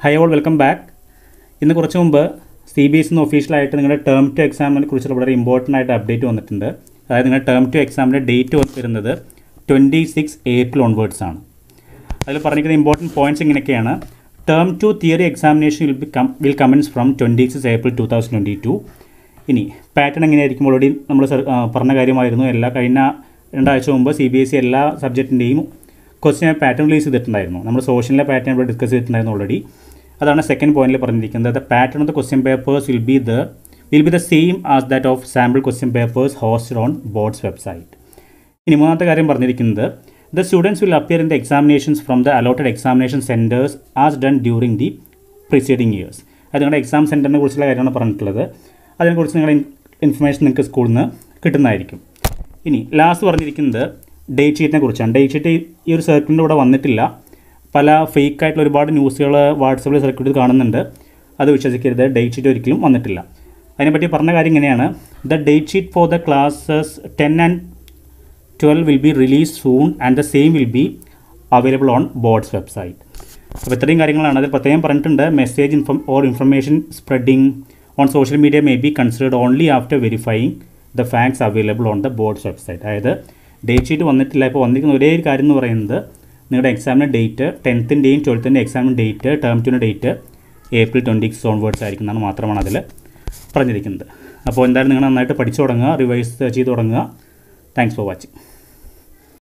hi all welcome back ഇന്ന് കുറച്ച് മുമ്പ് സി ബി എസ് നിന്ന് ഒഫീഷ്യലായിട്ട് നിങ്ങളുടെ ടേം ടു എക്സാമിനെ കുറിച്ചുള്ള വളരെ ഇമ്പോർട്ടൻ്റ് ആയിട്ട് അപ്ഡേറ്റ് വന്നിട്ടുണ്ട് അതായത് നിങ്ങളുടെ ടേം ടു എക്സാമിൻ്റെ ഡേറ്റ് വരുന്നത് ട്വൻറ്റി സിക്സ് ഏപ്രിൽ ഓൺവേർഡ്സ് ആണ് അതിൽ പറഞ്ഞിരിക്കുന്ന ഇമ്പോർട്ടൻറ്റ് പോയിന്റ്സ് ഇങ്ങനെയൊക്കെയാണ് term two theory examination will be come will commence from twenty six April two thousand twenty two ഇനി പാറ്റേൺ എങ്ങനെയായിരിക്കും ഓൾറെഡി നമ്മൾ സർ- ആ, പറഞ്ഞ കാര്യമായിരുന്നു എല്ലാ കഴിഞ്ഞ രണ്ടാഴ്ച മുമ്പ് സി ബി എസ് ഇ എല്ലാ സബ്ജക്റ്റിൻ്റെയും ക്വസ്റ്റ്യൻ പാറ്റേൺ റിലീസ് ചെയ്തിട്ടുണ്ടായിരുന്നു നമ്മൾ സോഷ്യലിലെ പാറ്റേൺ ഇവിടെ ഡിസ്കസ് ചെയ്തിട്ടുണ്ടായിരുന്നു ഓൾറെഡി അതാണ് സെക്കൻഡ് പോയിന്റിൽ പറഞ്ഞിരിക്കുന്നത് the pattern of the question papers will be the will be the same as that of sample question papers hosted on boards website ഇനി മൂന്നാമത്തെ കാര്യം പറഞ്ഞിരിക്കുന്നത് the students will appear in the examinations from the allotted examination centres as done during the preceding years അത് നിങ്ങളുടെ exam സെൻറ്ററിനെ കുറിച്ചുള്ള കാര്യമാണ് പറഞ്ഞിട്ടുള്ളത് അതിനെക്കുറിച്ച് നിങ്ങളുടെ ഇൻഫർമേഷൻ നിങ്ങൾക്ക് സ്കൂളിൽ നിന്ന് കിട്ടുന്നതായിരിക്കും ഇനി ലാസ്റ്റ് പറഞ്ഞിരിക്കുന്നത് ഡേറ്റ് ഷീറ്റിനെ കുറിച്ചാണ് ഡേറ്റ് ഷീറ്റ് ഈ ഒരു സർക്കിളിൻ്റെ ഇവിടെ വന്നിട്ടില്ല പല ഫേക്ക് ആയിട്ടുള്ള ഒരുപാട് ന്യൂസുകൾ വാട്സപ്പിൽ സർക്യൂട്ട് കാണുന്നുണ്ട് അത് വിശ്വസിക്കരുത് ഡേറ്റ് ഷീറ്റ് ഒരിക്കലും വന്നിട്ടില്ല അതിനെപ്പറ്റി പറഞ്ഞ കാര്യം ഇങ്ങനെയാണ് the date sheet for the classes ten and twelve will be release soon and the same will be available on boards website അപ്പോൾ ഇത്രയും കാര്യങ്ങളാണ് അതിൽ പ്രത്യേകം പറഞ്ഞിട്ടുണ്ട് message inform or information spreading on social media may be considered only after verifying the facts available on the boards website അതായത് date sheet വന്നിട്ടില്ല ഇപ്പോൾ വന്നിരിക്കുന്ന ഒരേ ഒരു കാര്യം എന്ന് പറയുന്നത് നിങ്ങളുടെ എക്സാമിന് ഡേറ്റ് ടെൻത്തിൻ്റെയും ട്വൽത്തിൻ്റെ എക്സാമിന് ഡേറ്റ് ടേം ടുവിൻ്റെ date April twenty six onwards ആയിരിക്കുന്നതാണ് മാത്രമാണ് അതിൽ പറഞ്ഞിരിക്കുന്നത് അപ്പോൾ എന്തായാലും നിങ്ങൾ നന്നായിട്ട് പഠിച്ചു തുടങ്ങുക റിവൈസ് ചെയ്ത് തുടങ്ങുക താങ്ക്സ് ഫോർ വാച്ചിങ്